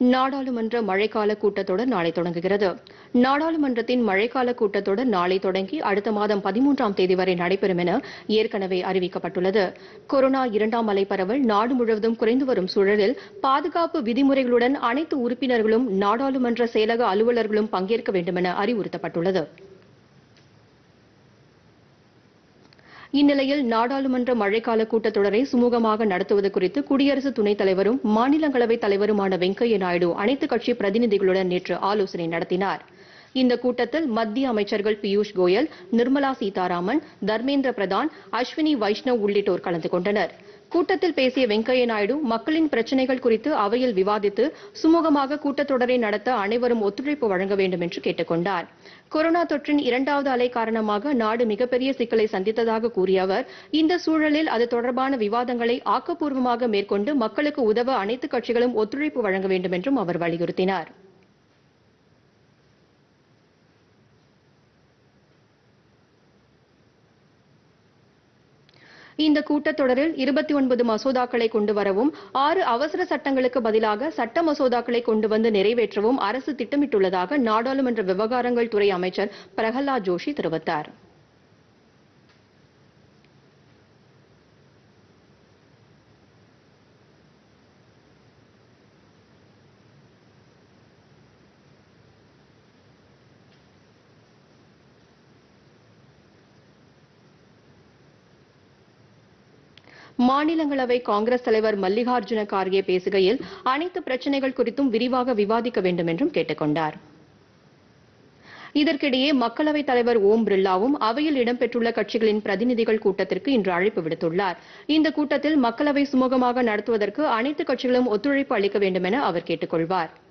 நாடாளுமன்ற மழைக்கால கூட்டத்தொடர் நாளை தொடங்குகிறது நாடாளுமன்றத்தின் மழைக்கால கூட்டத்தொடர் நாளை தொடங்கி அடுத்த மாதம் பதிமூன்றாம் தேதி வரை நடைபெறும் என ஏற்கனவே அறிவிக்கப்பட்டுள்ளது கொரோனா இரண்டாம் அலை பரவல் நாடு முழுவதும் குறைந்து வரும் சூழலில் பாதுகாப்பு விதிமுறைகளுடன் அனைத்து உறுப்பினர்களும் நாடாளுமன்ற செயலக அலுவலர்களும் பங்கேற்க வேண்டும் என அறிவுறுத்தப்பட்டுள்ளது இந்நிலையில் நாடாளுமன்ற மழைக்கால கூட்டத்தொடரை சுமூகமாக நடத்துவது குறித்து குடியரசு துணைத் தலைவரும் மாநிலங்களவை தலைவருமான வெங்கையா நாயுடு அனைத்துக் கட்சி பிரதிநிதிகளுடன் நேற்று ஆலோசனை நடத்தினார் இந்த கூட்டத்தில் மத்திய அமைச்சர்கள் பியூஷ் கோயல் நிர்மலா சீதாராமன் தர்மேந்திர பிரதான் அஸ்வினி வைஷ்ணவ் உள்ளிட்டோர் கலந்து கொண்டனர் கூட்டத்தில் பேசிய வெங்கையா நாயுடு மக்களின் பிரச்சினைகள் குறித்து அவையில் விவாதித்து சுமூகமாக கூட்டத்தொடரை நடத்த அனைவரும் ஒத்துழைப்பு வழங்க வேண்டும் என்று கேட்டுக் கொண்டார் கொரோனா தொற்றின் இரண்டாவது அலை காரணமாக நாடு மிகப்பெரிய சிக்கலை சந்தித்ததாக கூறிய அவர் இந்த சூழலில் அது தொடர்பான விவாதங்களை ஆக்கப்பூர்வமாக மேற்கொண்டு மக்களுக்கு உதவ அனைத்து கட்சிகளும் ஒத்துழைப்பு வழங்க வேண்டும் என்றும் அவர் வலியுறுத்தினார் இந்த கூட்டத்தொடரில் இருபத்தி ஒன்பது மசோதாக்களை கொண்டு வரவும் ஆறு அவசர சட்டங்களுக்கு பதிலாக சட்ட மசோதாக்களை கொண்டு வந்து நிறைவேற்றவும் அரசு திட்டமிட்டுள்ளதாக நாடாளுமன்ற விவகாரங்கள் துறை அமைச்சர் பிரகலாத் ஜோஷி தெரிவித்தார் மாநிலங்களவை காங்கிரஸ் தலைவர் மல்லிகார்ஜுன கார்கே பேசுகையில் அனைத்து பிரச்சினைகள் குறித்தும் விரிவாக விவாதிக்க வேண்டும் என்றும் கேட்டுக் கொண்டார் இதற்கிடையே மக்களவைத் தலைவர் ஓம் பிர்லாவும் அவையில் இடம்பெற்றுள்ள கட்சிகளின் பிரதிநிதிகள் கூட்டத்திற்கு இன்று அழைப்பு விடுத்துள்ளார் இந்த கூட்டத்தில் மக்களவை சுமூகமாக நடத்துவதற்கு அனைத்து கட்சிகளும் ஒத்துழைப்பு அளிக்க வேண்டும் என அவர் கேட்டுக் கொள்வார்